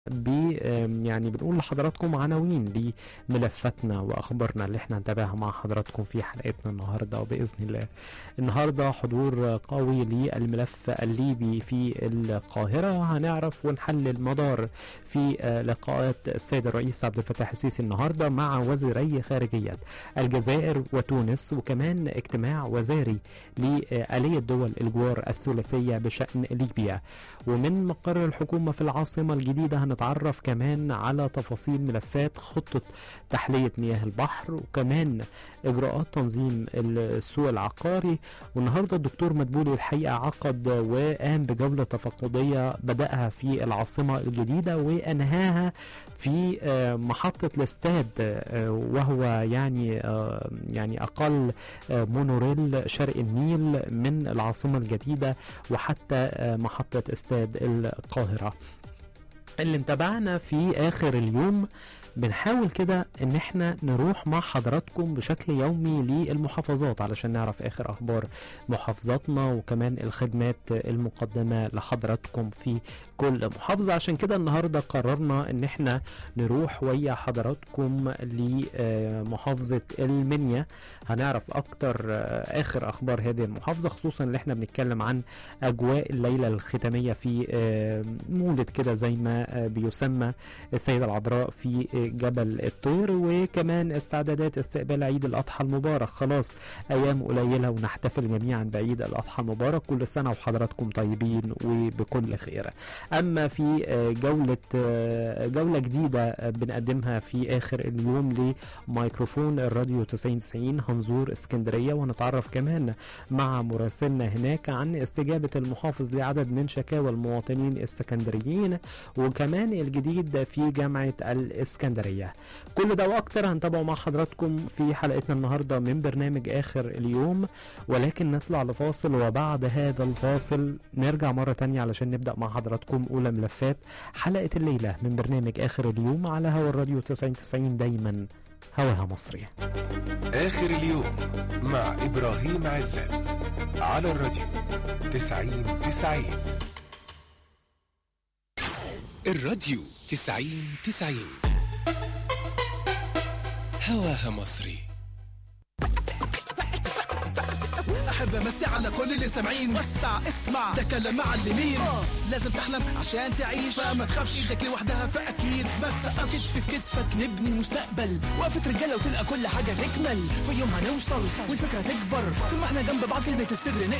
ب آم، يعني بنقول لحضراتكم عناوين لملفاتنا واخبارنا اللي احنا هنتابعها مع حضراتكم في حلقتنا النهارده باذن الله. النهارده حضور قوي للملف الليبي في القاهره هنعرف ونحلل مدار في آه، لقاءات السيد الرئيس عبد الفتاح السيسي النهارده مع وزيري خارجيه الجزائر وتونس وكمان اجتماع وزاري لآلية دول الجوار الثلاثيه بشان ليبيا. ومن مقر الحكومه في العاصمه الجديده هنتعرف كمان على تفاصيل ملفات خطة تحلية مياه البحر وكمان إجراءات تنظيم السوق العقاري والنهاردة الدكتور مدبولي الحقيقة عقد وقام بجولة تفقدية بدأها في العاصمة الجديدة وأنهاها في آه، محطة الاستاد آه، وهو يعني آه، يعني أقل آه، مونوريل شرق النيل من العاصمة الجديدة وحتى آه، محطة استاد القاهرة اللي متابعنا في اخر اليوم بنحاول كده ان احنا نروح مع حضراتكم بشكل يومي للمحافظات علشان نعرف اخر اخبار محافظاتنا وكمان الخدمات المقدمة لحضراتكم في كل محافظة عشان كده النهاردة قررنا ان احنا نروح ويا حضراتكم لمحافظة المنيا هنعرف اكتر آه، اخر اخبار هذه المحافظة خصوصا اللي احنا بنتكلم عن اجواء الليلة الختامية في آه، مولد كده زي ما آه، بيسمى السيدة العذراء في جبل الطير وكمان استعدادات استقبال عيد الأضحى المبارك خلاص أيام قليلة ونحتفل جميعا بعيد الأضحى المبارك كل سنة وحضراتكم طيبين وبكل خير أما في آه، جولة آه، جولة جديدة آه، بنقدمها في آخر اليوم لميكروفون الراديو 9090 هنزور اسكندرية ونتعرف كمان مع مراسلنا هناك عن استجابة المحافظ لعدد من شكاوى المواطنين السكندريين وكمان الجديد في جامعة الإسكندرية كل ده وأكتر هنتابعه مع حضراتكم في حلقتنا النهاردة من برنامج آخر اليوم ولكن نطلع لفاصل وبعد هذا الفاصل نرجع مرة تانية علشان نبدأ مع حضراتكم أولى ملفات حلقة الليلة من برنامج آخر اليوم على هوا الراديو 9090 دايما هواها مصري آخر اليوم مع إبراهيم عزت على الراديو تسعين تسعين الراديو تسعين تسعين هواها مصري احب امسي على كل اللي سامعين وسع اسمع ده كلام معلمين لازم تحلم عشان تعيش فما تخافش ايدك لوحدها فاكيد ما تسقف كتف في كتفك نبني المستقبل وقفة رجاله وتلقى كل حاجه تكمل في يوم هنوصل والفكره تكبر طول ما احنا جنب بعض كلمه السر نقدر